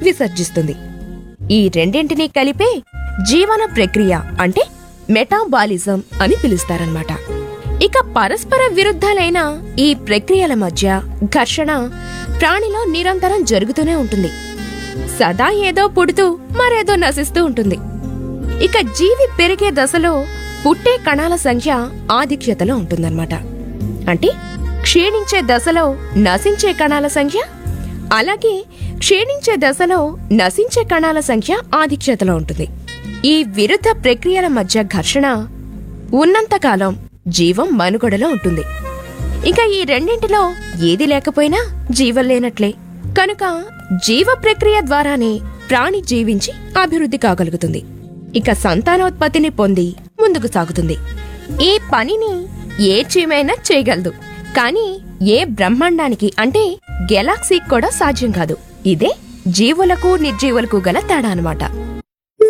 విసర్జిస్తుంది ఈ రెండింటినీ కలిపే జీవన ప్రక్రియ అంటే మెటాబాలిజం అని పిలుస్తారన్నమాట ఇక పరస్పర విరుద్ధాలైన ఈ ప్రక్రియల మధ్య ఘర్షణ ప్రాణిలో నిరంతరం జరుగుతూనే ఉంటుంది సదా ఏదో పుడుతూ మరేదో నశిస్తూ ఉంటుంది ఇక జీవి పెరిగే దశలో పుట్టే కణాల సంఖ్య ఆధిక్యతలో ఉంటుందన్నమాట అంటే క్షీణించే దశలో నశించే కణాల సంఖ్య అలాగే క్షీణించే దశలో నశించే కణాల సంఖ్య ఆధిక్యతలో ఉంటుంది ఈ విరుద్ధ ప్రక్రియల మధ్య ఘర్షణ ఉన్నంతకాలం జీవం మనుగడలో ఉంటుంది ఇక ఈ రెండింటిలో ఏది లేకపోయినా జీవం లేనట్లే కనుక జీవ ప్రక్రియ ద్వారానే ప్రాణి జీవించి అభివృద్ధి కాగలుగుతుంది ఇక సంతానోత్పత్తిని పొంది ముందుకు సాగుతుంది ఈ పనిని ఏ చీమైనా చేయగలదు కానీ ఏ బ్రహ్మాండానికి అంటే గెలాక్సీకి కూడా సాధ్యం కాదు ఇదే జీవులకు నిర్జీవులకు గల తేడా అన్నమాట